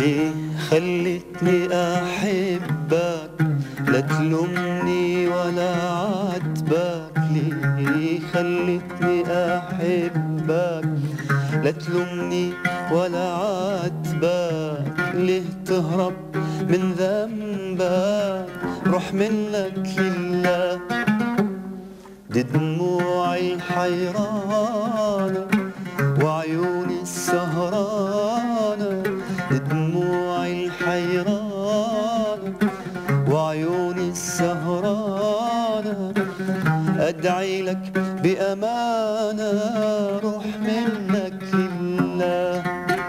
ليه خلتني أحبك لا تلومني ولا عاتبك ليه خلتني أحبك لا تلومني ولا عاتبك ليه تهرب من ذنبك روح منك لله دي دموعي الحيرانة وعيوني السهرانة دي دموعي الحيرانة وعيوني السهرانة أدعي لك بأمانة روح منك لله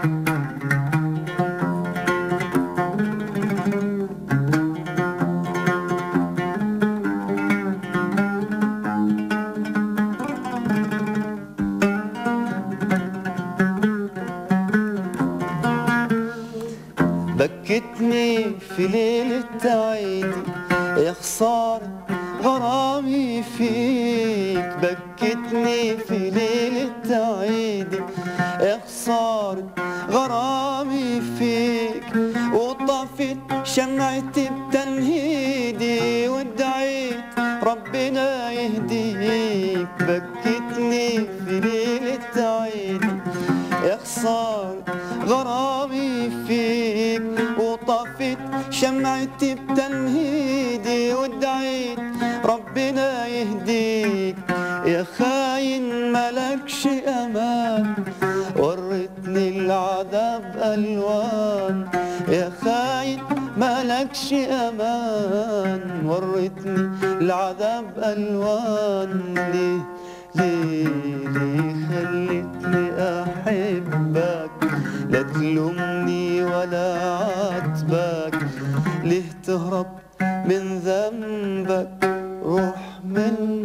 بكتني في ليلة عيدي يا خسارة غرامي فيك بكتني في ليلة عيدي يا خسارة غرامي فيك وطفت شمعتي بتنهيدي وادعيت ربنا يهديك بكتني في ليلة عيدي يا خسارة غرامي فيك وطفت شمعتي بتنهيدي وادعيت ربنا يهديك يا خاين ملكش امان ورتني العذاب الوان يا خاين ملكش امان ورتني العذاب الوان ليه ليه ليه خلتني احبك لا تلومني ولا عاتبك ليه تهرب من ذنبك روح من